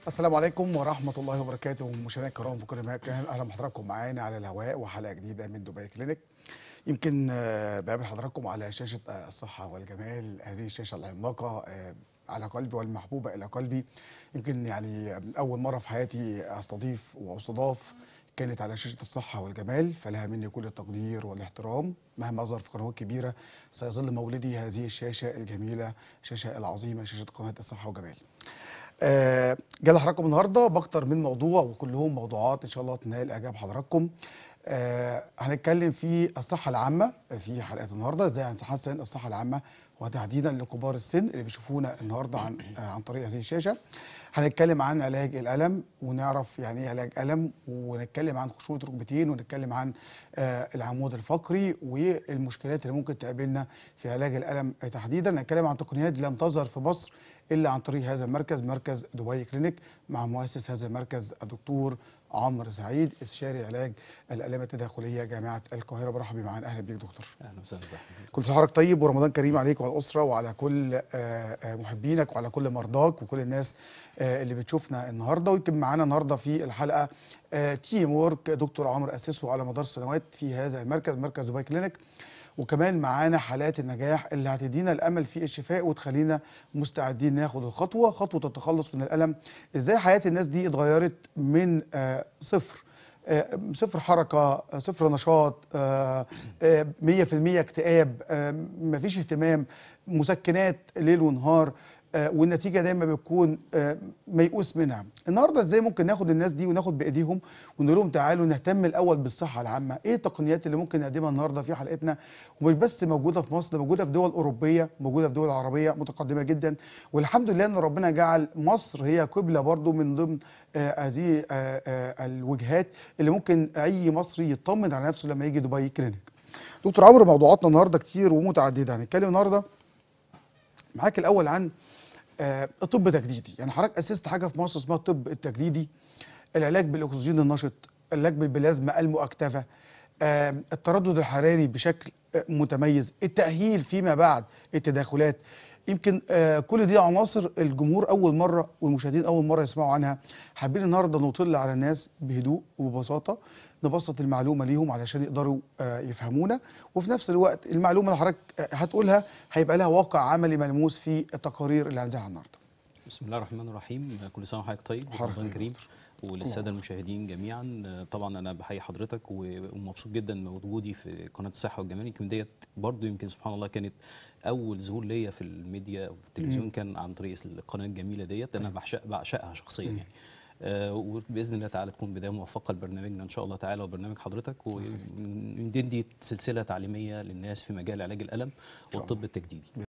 السلام عليكم ورحمة الله وبركاته مشاهدينا الكرام في كل مكان أهلا بحضراتكم معانا على الهواء وحلقة جديدة من دبي كلينيك يمكن آه، بقابل حضراتكم على شاشة آه، الصحة والجمال هذه الشاشة العملاقة آه، على قلبي والمحبوبة إلى قلبي يمكن يعني أول مرة في حياتي أستضيف وأستضاف كانت على شاشة الصحة والجمال فلها مني كل التقدير والاحترام مهما أظهر في قنوات كبيرة سيظل مولدي هذه الشاشة الجميلة الشاشة العظيمة شاشة قناة الصحة والجمال آه، جاي لحضراتكم النهارده باكتر من موضوع وكلهم موضوعات ان شاء الله تنال اعجاب حضراتكم. آه، هنتكلم في الصحه العامه في حلقه النهارده ازاي هنحسن الصحه العامه وتحديدا لكبار السن اللي بيشوفونا النهارده عن آه، عن طريق هذه الشاشه. هنتكلم عن علاج الالم ونعرف يعني ايه علاج الم ونتكلم عن خشونه ركبتين ونتكلم عن آه، العمود الفقري والمشكلات اللي ممكن تقابلنا في علاج الالم تحديدا نتكلم عن تقنيات لم تظهر في مصر الا عن طريق هذا المركز مركز دبي كلينيك مع مؤسس هذا المركز الدكتور عمرو سعيد استشاري علاج الالام التداخليه جامعه القاهره برحب بيه معانا اهلا بيك دكتور اهلا وسهلا وسهلا كل سنه وحضرتك طيب ورمضان كريم عليك وعلى الاسره وعلى كل آه، آه، محبينك وعلى كل مرضاك وكل الناس آه، اللي بتشوفنا النهارده ويمكن معانا النهارده في الحلقه آه، تيم وورك دكتور عمرو اسسه على مدار السنوات في هذا المركز مركز دبي كلينيك وكمان معانا حالات النجاح اللي هتدينا الامل في الشفاء وتخلينا مستعدين ناخد الخطوه خطوه التخلص من الالم ازاي حياه الناس دي اتغيرت من آه، صفر آه، صفر حركه آه، صفر نشاط آه، آه، 100% اكتئاب آه، مفيش اهتمام مسكنات ليل ونهار آه، والنتيجه دايما بتكون آه، ميؤوس منها النهارده ازاي ممكن ناخد الناس دي وناخد بايديهم ونقول لهم تعالوا نهتم الاول بالصحه العامه ايه التقنيات اللي ممكن نقدمها النهارده في حلقتنا ومش بس موجوده في مصر ده موجوده في دول اوروبيه موجوده في دول عربيه متقدمه جدا والحمد لله ان ربنا جعل مصر هي قبله برضو من ضمن آه، هذه آه، آه، الوجهات اللي ممكن اي مصري يطمن على نفسه لما يجي دبي كلينيك دكتور عمرو موضوعاتنا النهارده كتير ومتعدده هنتكلم النهارده معاك الاول عن آه، الطب تجديدي يعني حضرتك اسست حاجه في مصر اسمها الطب التجديدي العلاج بالاكسجين النشط العلاج بالبلازما المؤكتفه آه، التردد الحراري بشكل آه، متميز التاهيل فيما بعد التداخلات يمكن آه، كل دي عناصر الجمهور اول مره والمشاهدين اول مره يسمعوا عنها حابين النهارده نطل على الناس بهدوء وببساطه نبسط المعلومه ليهم علشان يقدروا آه، يفهمونا وفي نفس الوقت المعلومه اللي حضرتك آه، هتقولها هيبقى لها واقع عملي ملموس في التقارير اللي هنذاعها النهارده بسم الله الرحمن الرحيم كل سنه وحضرتك طيب وحضرتك ورمضان طيب يا كريم دكتور. وللساده الله. المشاهدين جميعا طبعا انا بحيي حضرتك و- ومبسوط جدا من وجودي في قناه الصحه والجمال يمكن ديت برضو يمكن سبحان الله كانت اول ظهور ليا في الميديا وفي التلفزيون كان عن طريق القناه الجميله ديت انا بعشق بعشقها شخصيا يعني آه وباذن الله تعالى تكون بدايه موفقه لبرنامجنا ان شاء الله تعالى وبرنامج حضرتك وندي سلسله تعليميه للناس في مجال علاج الالم شاء والطب التجديدي